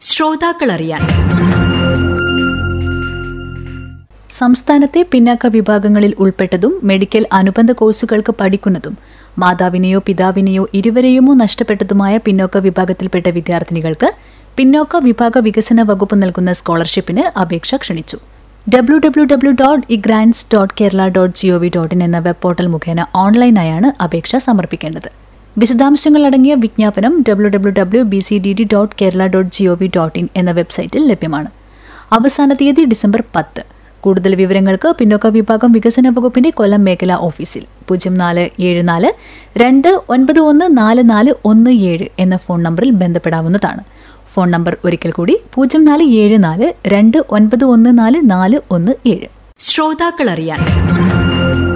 ശ്രോതാക്കൾ അറിയാൻ സംസ്ഥാനത്തെ പിന്നാക്ക വിഭാഗങ്ങളിൽ ഉൾപ്പെട്ടതും മെഡിക്കൽ അനുബന്ധ കോഴ്സുകൾക്ക് പഠിക്കുന്നതും മാതാവിനെയോ പിതാവിനെയോ ഇരുവരെയുമോ നഷ്ടപ്പെട്ടതുമായ പിന്നോക്ക വിഭാഗത്തിൽപ്പെട്ട വിദ്യാർത്ഥിനികൾക്ക് പിന്നോക്ക വിഭാഗ വികസന വകുപ്പ് നൽകുന്ന സ്കോളർഷിപ്പിന് അപേക്ഷ ക്ഷണിച്ചു W W W dot egrantz dot Kerala dot G O V dot in എന്ന വെബ് പോർട്ടൽ മുഖേന ഓൺലൈനായാണ് അപേക്ഷ സമർപ്പിക്കേണ്ടത് വിശദാംശങ്ങൾ അടങ്ങിയ വിജ്ഞാപനം W W W B C D D dot Kerala dot G O V dot in എന്ന വെബ്സൈറ്റിൽ ലഭ്യമാണ് അവസാന തീയതി ഡിസംബർ പത്ത് കൂടുതൽ വിവരങ്ങൾക്ക് പിന്നോക്ക വിഭാഗം വികസന വകുപ്പിന്റെ കൊല്ലം മേഖലാ ഓഫീസിൽ പൂജ്യം നാല് ഏഴ് നാല് രണ്ട് ഒൻപത് ഒന്ന് നാല് നാല് ഒന്ന് ഏഴ് എന്ന ഫോൺ നമ്പറിൽ ബന്ധപ്പെടാവുന്നതാണ് ഫോൺ നമ്പർ ഒരിക്കൽ കൂടി പൂജ്യം നാല് ഏഴ് നാല് രണ്ട് ഒൻപത് ഒന്ന് നാല് നാല് ഒന്ന് ഏഴ് ശ്രോതാക്കൾ അറിയാൻ